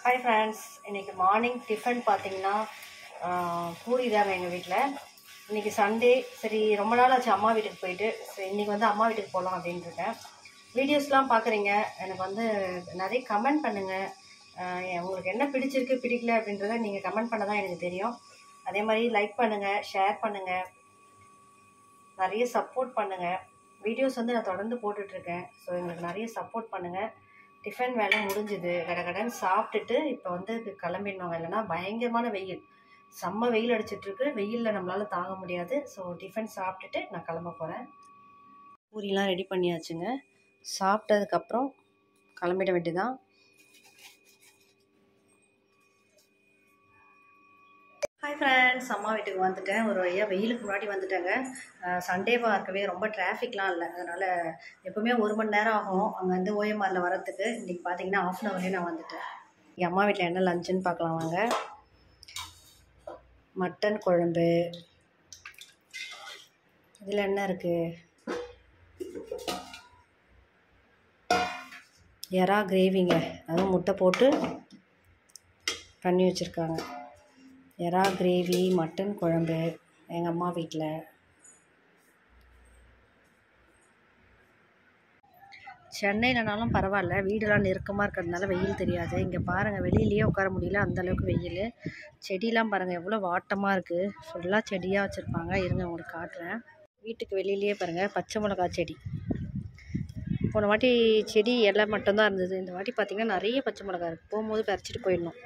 hi friends இன்றைக்கி morning tiffin பார்த்தீங்கன்னா பூரி தாங்க எங்கள் வீட்டில் இன்றைக்கி சண்டே சரி ரொம்ப நாள் ஆச்சு அம்மா வீட்டுக்கு போயிட்டு சரி இன்றைக்கி வந்து அம்மா வீட்டுக்கு போகலாம் அப்படின்ட்டு இருக்கேன் வீடியோஸ்லாம் பார்க்குறீங்க எனக்கு வந்து நிறைய கமெண்ட் பண்ணுங்கள் உங்களுக்கு என்ன பிடிச்சிருக்கு பிடிக்கல அப்படின்றத நீங்கள் கமெண்ட் பண்ண தான் எனக்கு தெரியும் அதே மாதிரி லைக் பண்ணுங்கள் ஷேர் பண்ணுங்கள் நிறைய சப்போர்ட் பண்ணுங்கள் வீடியோஸ் வந்து நான் தொடர்ந்து போட்டுட்ருக்கேன் ஸோ எங்களுக்கு நிறைய சப்போர்ட் பண்ணுங்கள் டிஃபன் வேலை முடிஞ்சுது கடகடன்னு சாப்பிட்டுட்டு இப்போ வந்து கிளம்பிடணும் இல்லைன்னா பயங்கரமான வெயில் செம்ம வெயில் அடிச்சிட்ருக்கு வெயிலில் நம்மளால் தாங்க முடியாது ஸோ டிஃபன் சாப்பிட்டுட்டு நான் கிளம்ப போகிறேன் பூரிலாம் ரெடி பண்ணியாச்சுங்க சாப்பிட்டதுக்கப்புறம் கிளம்பிட வேண்டியதான் ஹாய் ஃப்ரெண்ட்ஸ் அம்மா வீட்டுக்கு வந்துட்டேன் ஒரு வழியாக வெயிலுக்கு முன்னாடி வந்துட்டேங்க சண்டேவாக இருக்கவே ரொம்ப டிராஃபிக்லாம் இல்லை அதனால் எப்போவுமே ஒரு மணி நேரம் ஆகும் அங்கேருந்து ஓஎம்ஆரில் வரத்துக்கு இன்றைக்கி பார்த்தீங்கன்னா ஆஃப் அன் ஹவர்லேயே நான் வந்துட்டேன் எங்கள் அம்மா வீட்டில் என்ன லஞ்சுன்னு பார்க்கலாம் வாங்க மட்டன் குழம்பு இதில் என்ன இருக்குது எறா கிரேவிங்க அதுவும் முட்டை போட்டு பண்ணி வச்சுருக்காங்க எறா கிரேவி மட்டன் குழம்பு எங்கள் அம்மா வீட்டில் சென்னையிலனாலும் பரவாயில்ல வீடெல்லாம் நெருக்கமாக இருக்கிறதுனால வெயில் தெரியாது இங்கே பாருங்கள் வெளியிலேயே உட்கார முடியல அந்தளவுக்கு வெயில் செடியெலாம் பாருங்கள் எவ்வளோ வாட்டமாக இருக்குது ஃபுல்லாக செடியாக வச்சுருப்பாங்க இருங்க உங்களுக்கு காட்டுறேன் வீட்டுக்கு வெளியிலேயே பாருங்கள் பச்சை மிளகா செடி போன வாட்டி செடி இலை மட்டும்தான் இருந்தது இந்த வாட்டி பார்த்திங்கன்னா நிறைய பச்சை மிளகா இருக்குது போகும்போது பறிச்சிட்டு போயிடணும்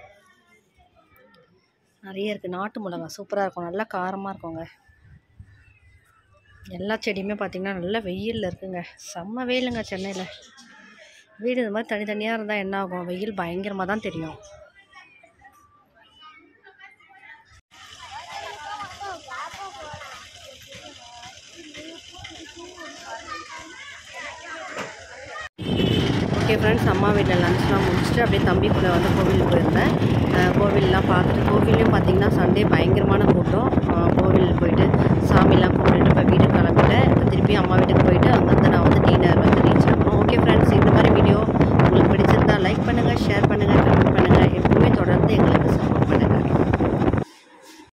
நிறைய இருக்குது நாட்டு மிளகா சூப்பராக இருக்கும் நல்லா காரமாக இருக்குங்க எல்லா செடியுமே பார்த்திங்கன்னா நல்லா வெயிலில் இருக்குங்க செம்ம வெயிலுங்க சென்னையில் வீடு இந்த மாதிரி தனித்தனியாக இருந்தால் என்ன ஆகும் வெயில் பயங்கரமாக தான் தெரியும் ஓகே ஃப்ரெண்ட்ஸ் அம்மா வீட்டில் லன்ச்லாம் முடிச்சுட்டு அப்படியே தம்பி கூட வந்து கோவிலுக்கு போயிருந்தேன் கோவிலெலாம் பார்த்துட்டு கோவிலையும் பார்த்திங்கன்னா சண்டே பயங்கரமான கூட்டம் கோவில் போயிட்டு சாமிலாம் கும்பிட்டுட்டு இப்போ வீட்டுக்கு கிளம்பிட்டேன் இப்போ திருப்பி அம்மா வீட்டுக்கு போயிட்டு அங்கேருந்து நான்